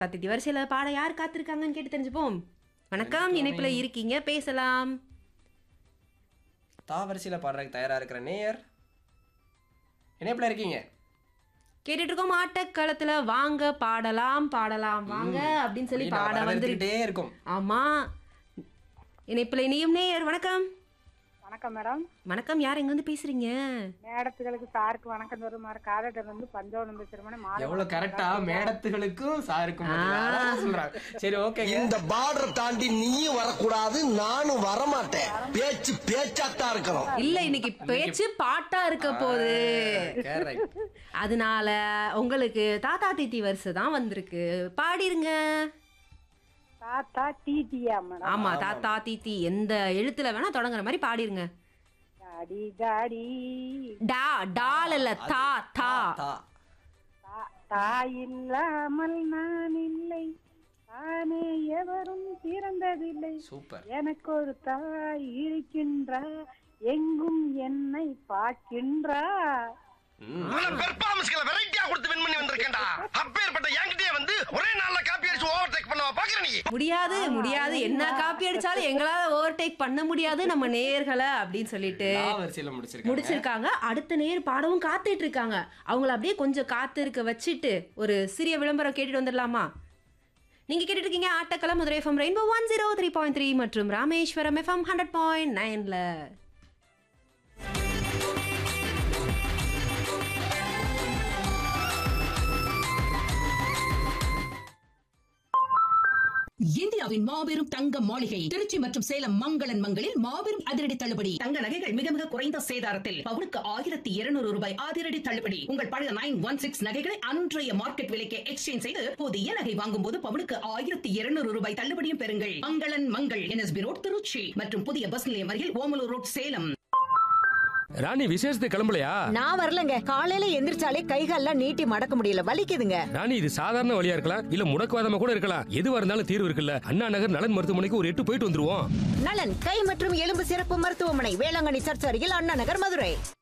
பத்தி வரிசையில பாட யார் காத்திருக்காங்கன்னு கேட்டு தெரிஞ்சுப்போம் வணக்கம் இணைப்புல இருக்கீங்க பேசலாம் தாவரிசையில் பாடுறதுக்கு தயாரா இருக்கிற நேயர் இணைப்பில் இருக்கீங்க கேட்டுட்டு இருக்கோம் ஆட்டக்களத்துல வாங்க பாடலாம் பாடலாம் வாங்க அப்படின்னு சொல்லி பாட வந்துருக்கு வந்துகிட்டே இருக்கும் ஆமா இணைப்புல இனியும் நேயர் வணக்கம் வணக்கம் மேடம் வணக்கம் யார் எங்க இருந்து பேசுறீங்க மேடத்துகளுக்கு சாருக்கு வணக்கம் வருமாறு காதட்டர் வந்து பஞ்சவனம் பேசுறோம்னு மாலை எவ்வளவு கரெக்டா மேடத்துகளுக்கும் சாருக்கும் பாத்தீங்களா? ஆ. அதான் சொல்றாங்க சரி ஓகேங்க இந்த பார்டர் தாண்டி நீயும் வரக்கூடாது நானும் வரமாட்டேன் பேச்சு பேச்சாத்தான் இருக்கணும் இல்ல இன்னைக்கு பேச்சு பாட்டா இருக்க போகுது கரெக்ட் அதனால உங்களுக்கு தாத்தா தீத்தி வரிசை தான் வந்திருக்கு பாடிருங்க தாத்தா டிடியா மேடம் ஆமா தாத்தா தீத்தி எந்த எழுத்துல வேணா தொடங்குற மாதிரி பாடிருங்க டாடி டாடி டா டால் இல்ல தா தா தா தா- தாய் இல்லாமல் நான் இல்லை தானே எவரும் பிறந்ததில்லை சூப்பர் எனக்கு ஒரு தாய் இருக்கின்றா எங்கும் என்னை பார்க்கின்றா பெர்ஃபார்மன்ஸ்களை வெரைட்டியா கொடுத்து வின் பண்ணி வந்திருக்கேன்டா அப்பேற்பட்ட என்கிட்டயே வந்து ஒரே நாள்ல காப்பி அடிச்சு ஓவர் டேக் பண்ணவா பாக்குற நீ முடியாது முடியாது என்ன காப்பி அடிச்சாலும் எங்களால ஓவர்டேக் பண்ண முடியாது நம்ம நேயர்களை அப்படின்னு சொல்லிட்டு தாவரிசையில் முடிச்சிருக்காங்க முடிச்சிருக்காங்க அடுத்த நேர் பாடவும் காத்துட்டு இருக்காங்க அவங்கள அப்படியே கொஞ்சம் காத்து இருக்க வச்சுட்டு ஒரு சிறிய விளம்பரம் கேட்டுட்டு வந்துடலாமா நீங்க கேட்டுட்டு இருக்கீங்க ஆட்டக்கலம் Madurai FM rainbow one zero three point three மற்றும் ராமேஸ்வரம் எஃப்எம் ஹண்ட்ரட் பாயிண்ட் நைன்ல இந்தியாவின் மாபெரும் தங்க மாளிகை திருச்சி மற்றும் சேலம் மங்களன் மங்களில் மாபெரும் அதிரடி தள்ளுபடி தங்க நகைகள் மிக மிக குறைந்த சேதாரத்தில் பவுனுக்கு ஆயிரத்தி இருநூறு ரூபாய் அதிரடி தள்ளுபடி உங்கள் பழைய நைன் ஒன் சிக்ஸ் நகைகளை அன்றைய மார்க்கெட் விலைக்கு எக்ஸ்சேஞ்ச் செய்து புதிய நகை வாங்கும் போது பவுனுக்கு ஆயிரத்தி இருநூறு ரூபாய் தள்ளுபடியும் பெறுங்கள் மங்களன் மங்கள் என்எஸ்பி ரோட் திருச்சி மற்றும் புதிய பஸ் நிலையம் அருகில் ஓமலூர் ரோட் சேலம் ராணி விசேஷத்துக்கு கிளம்பலையா நான் வரலங்க காலையில எந்திரிச்சாலே கைகால்லாம் நீட்டி மடக்க முடியல வலிக்குதுங்க ராணி இது சாதாரண வழியா இருக்கலாம் இல்ல முடக்குவாதமா கூட இருக்கலாம் எதுவா இருந்தாலும் தீர்வு இருக்குல்ல அண்ணா நகர் நலன் மருத்துவமனைக்கு ஒரு எட்டு போயிட்டு வந்துருவோம் நலன் கை மற்றும் எலும்பு சிறப்பு மருத்துவமனை வேளாங்கண்ணி சர்ச் அருகில் அண்ணா நகர் மதுரை